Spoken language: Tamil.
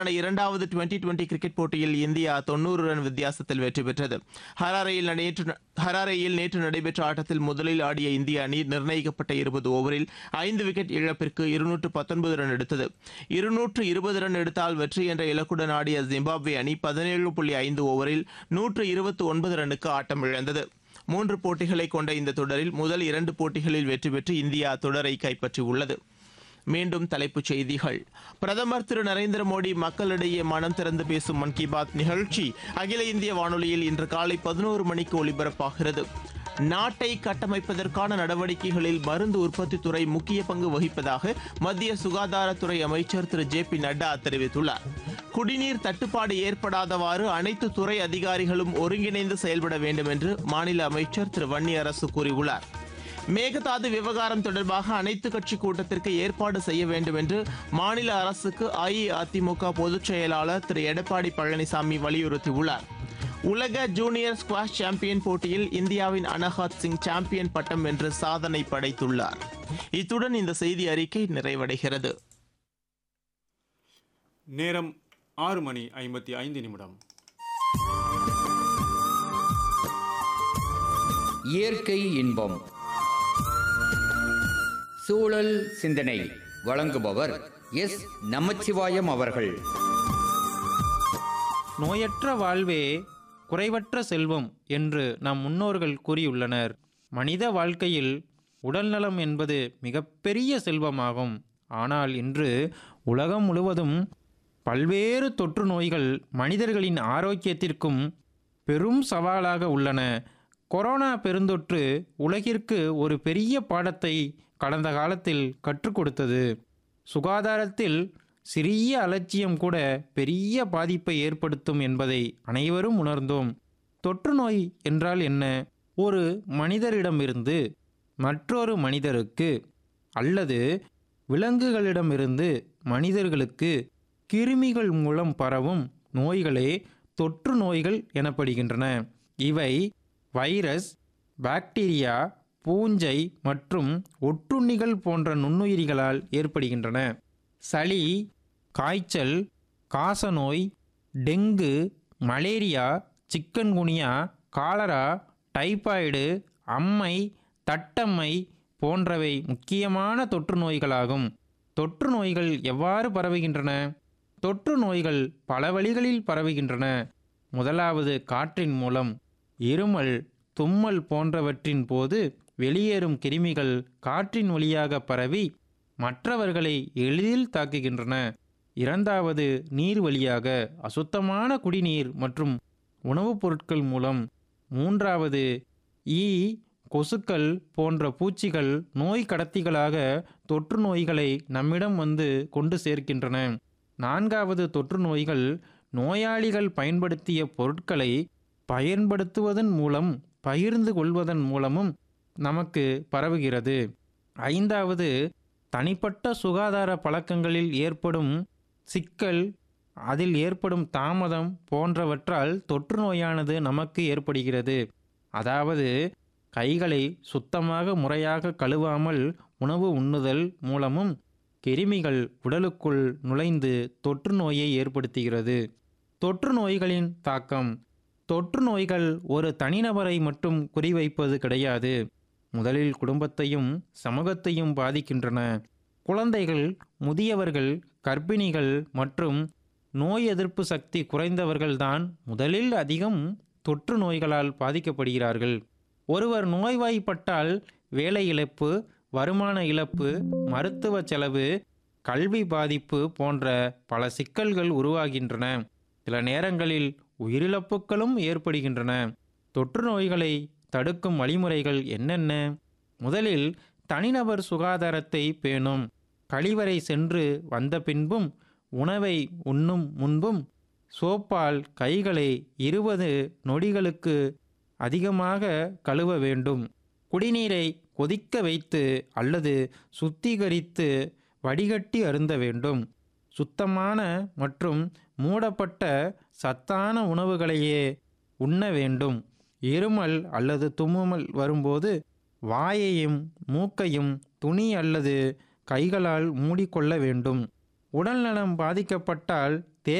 இரண்டாவது டுவெண்டி டுவெண்டி கிரிக்கெட் போட்டியில் இந்தியா தொண்ணூறு ரன் வித்தியாசத்தில் வெற்றி பெற்றது ஹராரேயில் நேற்று ஹராரேயில் நேற்று நடைபெற்ற ஆட்டத்தில் முதலில் ஆடிய இந்திய அணி நிர்ணயிக்கப்பட்ட இருபது ஓவரில் ஐந்து விக்கெட் இழப்பிற்கு இருநூற்று பத்தொன்பது ரன் எடுத்தது இருநூற்று இருபது ரன் எடுத்தால் வெற்றி என்ற இலக்குடன் ஆடிய ஜிம்பாப்வே அணி பதினேழு புள்ளி ஐந்து ஓவரில் நூற்று இருபத்தி ஒன்பது ரன்னுக்கு ஆட்டம் இழந்தது மூன்று போட்டிகளை கொண்ட இந்த தொடரில் முதல் இரண்டு போட்டிகளில் வெற்றி பெற்று இந்தியா தொடரை கைப்பற்றியுள்ளது மீண்டும் தலைப்புச் செய்திகள் பிரதமர் திரு நரேந்திர மோடி மக்களிடையே மனம் திறந்து பேசும் மன் கி பாத் நிகழ்ச்சி அகில இந்திய வானொலியில் இன்று காலை பதினோரு மணிக்கு ஒலிபரப்பாகிறது நாட்டை கட்டமைப்பதற்கான நடவடிக்கைகளில் மருந்து உற்பத்தித் துறை முக்கிய பங்கு வகிப்பதாக மத்திய சுகாதாரத்துறை அமைச்சர் திரு ஜே பி நட்டா தெரிவித்துள்ளார் குடிநீர் தட்டுப்பாடு ஏற்படாதவாறு அனைத்து துறை அதிகாரிகளும் ஒருங்கிணைந்து செயல்பட வேண்டும் என்று மாநில அமைச்சர் திரு வன்னியரசு கூறியுள்ளார் மேகதாது விவகாரம் தொடர்பாக அனைத்து கட்சி கூட்டத்திற்கு ஏற்பாடு செய்ய வேண்டும் என்று மாநில அரசுக்கு அஇஅதிமுக பொதுச் செயலாளர் திரு எடப்பாடி பழனிசாமி வலியுறுத்தியுள்ளார் உலக ஜூனியர் ஸ்குவாஷ் சாம்பியன் போட்டியில் இந்தியாவின் அனஹாத் சிங் சாம்பியன் பட்டம் வென்று சாதனை படைத்துள்ளார் இத்துடன் இந்த செய்தி அறிக்கை நிறைவடைகிறது நேரம் ஆறு மணி ஐம்பத்தி ஐந்து நிமிடம் இயற்கை இன்பம் சூழல் சிந்தனை வழங்குபவர் எஸ் நமச்சிவாயம் அவர்கள் நோயற்ற வாழ்வே குறைவற்ற செல்வம் என்று நம் முன்னோர்கள் கூறியுள்ளனர் மனித வாழ்க்கையில் உடல்நலம் என்பது மிகப்பெரிய செல்வமாகும் ஆனால் இன்று உலகம் முழுவதும் பல்வேறு தொற்று நோய்கள் மனிதர்களின் ஆரோக்கியத்திற்கும் பெரும் சவாலாக உள்ளன கொரோனா பெருந்தொற்று உலகிற்கு ஒரு பெரிய பாடத்தை கடந்த காலத்தில் கற்றுக் கொடுத்தது சுகாதாரத்தில் சிறிய அலட்சியம் கூட பெரிய பாதிப்பை ஏற்படுத்தும் என்பதை அனைவரும் உணர்ந்தோம் தொற்று நோய் என்றால் என்ன ஒரு மனிதரிடமிருந்து மற்றொரு மனிதருக்கு அல்லது விலங்குகளிடமிருந்து மனிதர்களுக்கு கிருமிகள் மூலம் பரவும் நோய்களே தொற்று நோய்கள் எனப்படுகின்றன இவை வைரஸ் பாக்டீரியா பூஞ்சை மற்றும் ஒட்டுண்ணிகள் போன்ற நுண்ணுயிரிகளால் ஏற்படுகின்றன சளி காய்ச்சல் காசநோய் dengue malaria chikungunya cholera typhoid அம்மை தட்டம்மை போன்றவை முக்கியமான தொற்று நோய்களாகும் தொற்று நோய்கள் எவ்வாறு பரவுகின்றன தொற்று நோய்கள் பல வழிகளில் பரவுகின்றன முதலாவது காற்றின் மூலம் இருமல் தும்மல் போன்றவற்றின் போது வெளியேறும் கிருமிகள் காற்றின் வழியாக பரவி மற்றவர்களை எளிதில் தாக்குகின்றன இரண்டாவது நீர் வழியாக அசுத்தமான குடிநீர் மற்றும் உணவுப் பொருட்கள் மூலம் மூன்றாவது ஈ கொசுக்கள் போன்ற பூச்சிகள் நோய் கடத்திகளாக தொற்று நோய்களை நம்மிடம் வந்து கொண்டு சேர்க்கின்றன நான்காவது தொற்று நோய்கள் நோயாளிகள் பயன்படுத்திய பொருட்களை பயன்படுத்துவதன் மூலம் பகிர்ந்து கொள்வதன் மூலமும் நமக்கு பரவுகிறது ஐந்தாவது தனிப்பட்ட சுகாதார பழக்கங்களில் ஏற்படும் சிக்கல் அதில் ஏற்படும் தாமதம் போன்றவற்றால் தொற்று நோயானது நமக்கு ஏற்படுகிறது அதாவது கைகளை சுத்தமாக முறையாக கழுவாமல் உணவு உண்ணுதல் மூலமும் கிருமிகள் உடலுக்குள் நுழைந்து தொற்று நோயை ஏற்படுத்துகிறது தொற்று நோய்களின் தாக்கம் தொற்று நோய்கள் ஒரு தனிநபரை மட்டும் குறிவைப்பது கிடையாது முதலில் குடும்பத்தையும் சமூகத்தையும் பாதிக்கின்றன குழந்தைகள் முதியவர்கள் கர்ப்பிணிகள் மற்றும் நோய் எதிர்ப்பு சக்தி குறைந்தவர்கள்தான் முதலில் அதிகம் தொற்று நோய்களால் பாதிக்கப்படுகிறார்கள் ஒருவர் நோய்வாய்ப்பட்டால் வேலை இழப்பு வருமான இழப்பு மருத்துவ செலவு கல்வி பாதிப்பு போன்ற பல சிக்கல்கள் உருவாகின்றன சில நேரங்களில் உயிரிழப்புகளும் ஏற்படுகின்றன தொற்று நோய்களை தடுக்கும் வழிமுறைகள் என்னென்ன முதலில் தனிநபர் சுகாதாரத்தை பேணும் கழிவறை சென்று வந்த பின்பும் உணவை உண்ணும் முன்பும் சோப்பால் கைகளை இருபது நொடிகளுக்கு அதிகமாக கழுவ வேண்டும் குடிநீரை கொதிக்க வைத்து அல்லது சுத்திகரித்து வடிகட்டி அருந்த வேண்டும் சுத்தமான மற்றும் மூடப்பட்ட சத்தான உணவுகளையே உண்ண வேண்டும் இருமல் அல்லது தும்முமல் வரும்போது வாயையும் மூக்கையும் துணி அல்லது கைகளால் மூடிக்கொள்ள வேண்டும் உடல்நலம் பாதிக்கப்பட்டால்